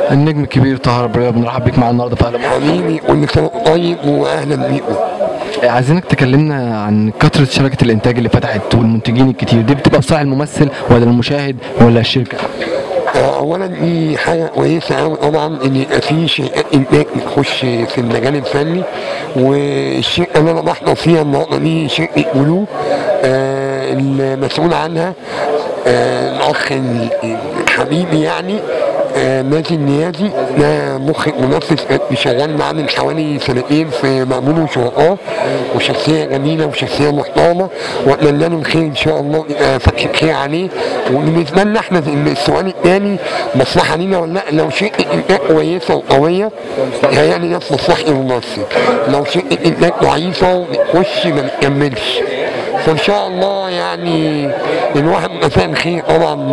النجم الكبير طاهر ابراهيم بنرحب بيك معانا النهارده في اهلا مصر حبيبي كل سنه وأنت طيب واهلا بيكم عايزينك تكلمنا عن كثره شبكه الانتاج اللي فتحت والمنتجين الكتير دي بتبقى في صالح الممثل ولا المشاهد ولا الشركه آه، اولا دي حاجه كويسه قوي طبعا ان يبقى في شركات انتاج بتخش في المجال الفني والشركه اللي انا بحضر فيها النهارده دي شركه بلو آه، المسؤول عنها آه، الاخ حبيبي يعني آه، مازن نيازي ده مخرج منفذ كان شغال معاه من حوالي سنتين في مأمون وشرقاء وشخصية جميلة وشخصية محترمة وأتمنى له الخير إن شاء الله يبقى فتح خير عليه وبالنسبة لنا إحنا زي السؤال الثاني مصلحة لينا ولا لا لو شركة إنتاج كويسة وقوية هيعني ده في مصلحة الممثل لو شركة إنتاج ضعيفة وبتخش ما بتكملش فإن شاء الله يعني الواحد بيبقى فاهم خير طبعا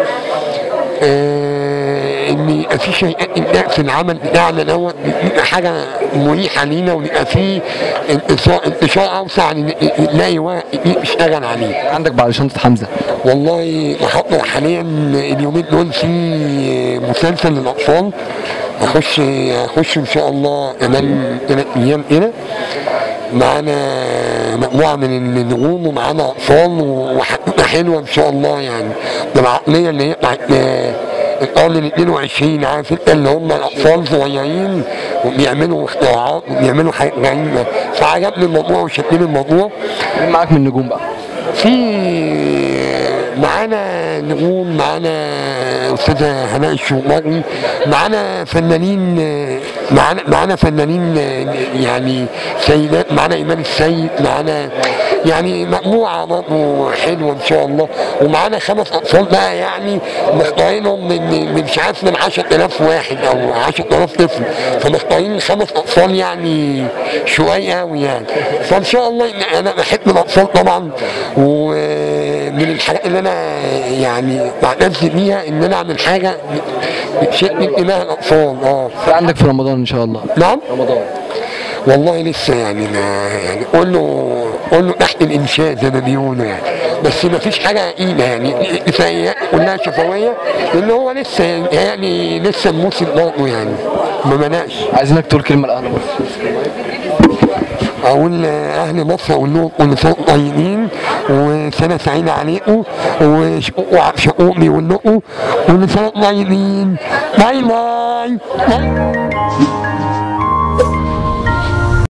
آه، ان يبقى في شيء ابداع في العمل بتاعنا دوت بيبقى حاجه مريحه لينا ويبقى في انتشار انتشار اوسع نلاقي واحد يشتغل عليه عندك بعد شنطه حمزه والله بحضر حاليا اليومين دول في مسلسل للاطفال هخش هخش ان شاء الله كمان ثلاث ايام كده معانا مجموعه من النجوم ومعانا اطفال وحاجتنا حلوه ان شاء الله يعني ده العقليه اللي هي بتاعت القرن ال 22 عارف انت اللي هم الاطفال صغيرين وبيعملوا اختراعات وبيعملوا حاجات غريبه فعجبني الموضوع وشدني الموضوع مين معاك من النجوم بقى؟ في معانا نجوم معانا استاذه هناء الشومري معانا فنانين معانا معانا فنانين يعني سيدات معانا ايمان السيد معانا يعني مجموعه برضه حلوه ان شاء الله ومعانا خمس اطفال بقى يعني مختارينهم من من مش عارف من 10000 واحد او 10000 طفل فمختارين خمس اطفال يعني شويه قوي يعني فان شاء الله انا بحب الاطفال طبعا ومن الحاجات اللي انا يعني بعتز بيها ان انا اعمل حاجه بتشد انتباه الاطفال اه في عندك في رمضان ان شاء الله نعم رمضان والله لسه يعني ما يعني قول له قول له تحت الانشاء زي ما بيقولوا يعني بس ما فيش حاجه ايده يعني كفايه كلها شفويه لان هو لسه يعني لسه الموسم برضه يعني ما بداش عايزينك تقول كلمه لاهل مصر اقول اهل مصر اقول لهم كل سنه طيبين وسنه سعيده عليكم وشقوق امي والنقوا كل سنه طيبين باي باي, باي.